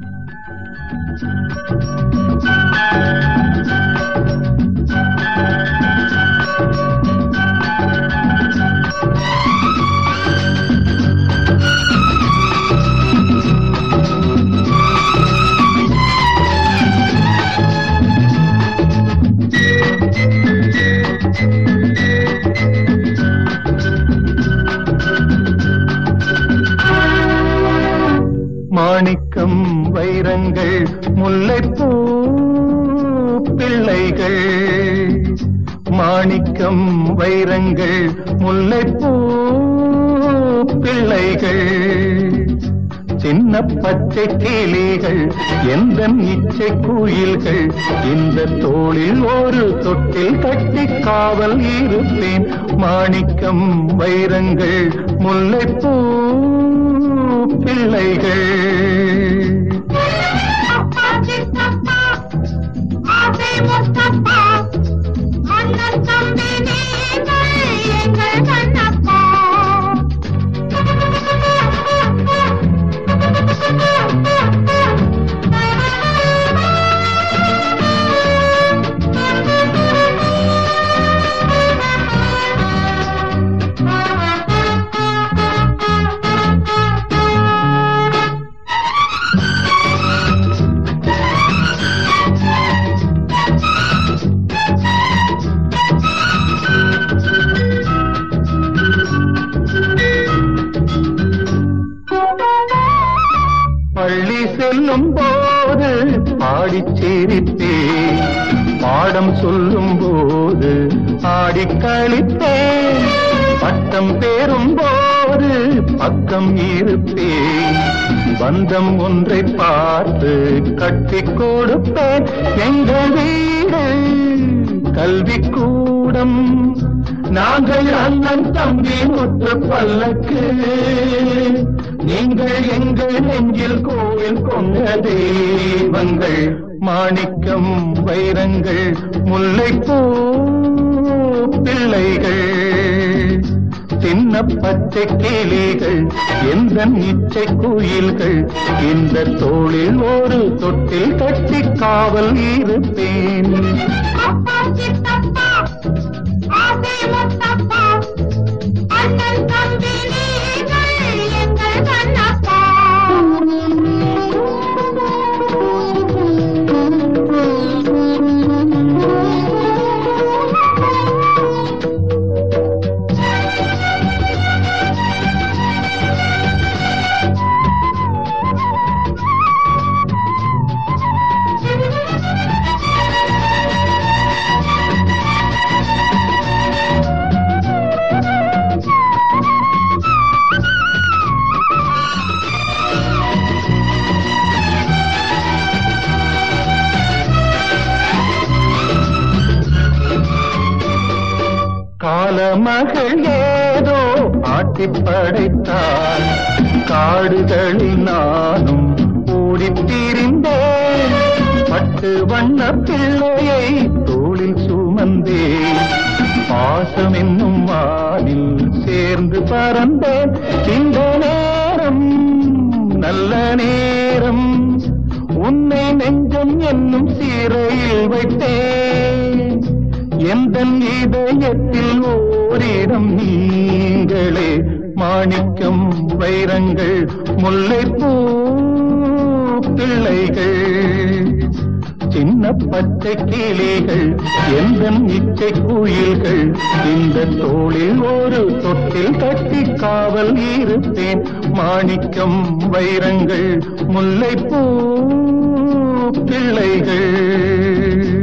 மாணிக்கம் வைரங்கள் முல்லைப்பூ பிள்ளைகள் மாணிக்கம் வைரங்கள் முல்லைப்பூ பிள்ளைகள் சின்ன பச்சை கிளிகள் எந்த இச்சை குயில்கள் இந்த தோளில் ஒரு தொட்டில் கட்டி காவல் இருப்பேன் மாணிக்கம் வைரங்கள் முல்லைப்பூ பிள்ளைகள் அப்பா சித்தப்பா ஆசை முத்தப்பா அண்ணன் தம்பி நீங்கள் எங்கள் கண்ணப்பா பள்ளி செல்லும் போது பாடிச் சிரித்தேன் பாடம் சொல்லும் போது ஆடிக் களித்தேன் பட்டம் பேரும் போது பக்கம் இருப்பேன் பந்தம் ஒன்றை பார்த்து கட்டிக் கொடுப்பேன் எங்கள் வீடு கல்வி கூடம் நாங்கள் அண்ணன் தம்பி முற்று பல்லக்கு நீங்கள் எங்கள் நெஞ்சில் கோவில் கொண்ட தெய்வங்கள் மாணிக்கம் வைரங்கள் முல்லைப்பூ பிள்ளைகள் சின்ன பச்சை கிளிகள் எந்த இச்சை குயில்கள் இந்த தோளில் ஒரு தொட்டில் கட்டி காவல் இருப்பேன் அப்பா சித்தப்பா ஆசை முத்தப்பா அண்ணன் தம்பி நீங்கள் எங்கள் கண்ணப்பா காலமகள் ஏதோ ஆட்டிப் படைத்தாள் காடுகளில் நானும் ஓடித் திரிந்தேன் பட்டு வண்ண பிள்ளையை தோளில் சுமந்தேன் பாசம் என்னும் வானில் சேர்ந்து பறந்தேன் இந்த நேரம் நல்ல நேரம் உன்னை நெஞ்சம் என்னும் சீரையில் வைத்தேன் எந்த இதயத்தில் ஓரிடம் நீங்களே மாணிக்கம் வைரங்கள் முல்லைப்பூ பிள்ளைகள் சின்ன பச்சை கிளிகள் எந்த இச்சை குயில்கள் இந்த தோளில் ஒரு தொட்டில் கட்டி காவல் இருப்பேன் மாணிக்கம் வைரங்கள் முல்லைப்பூ பிள்ளைகள்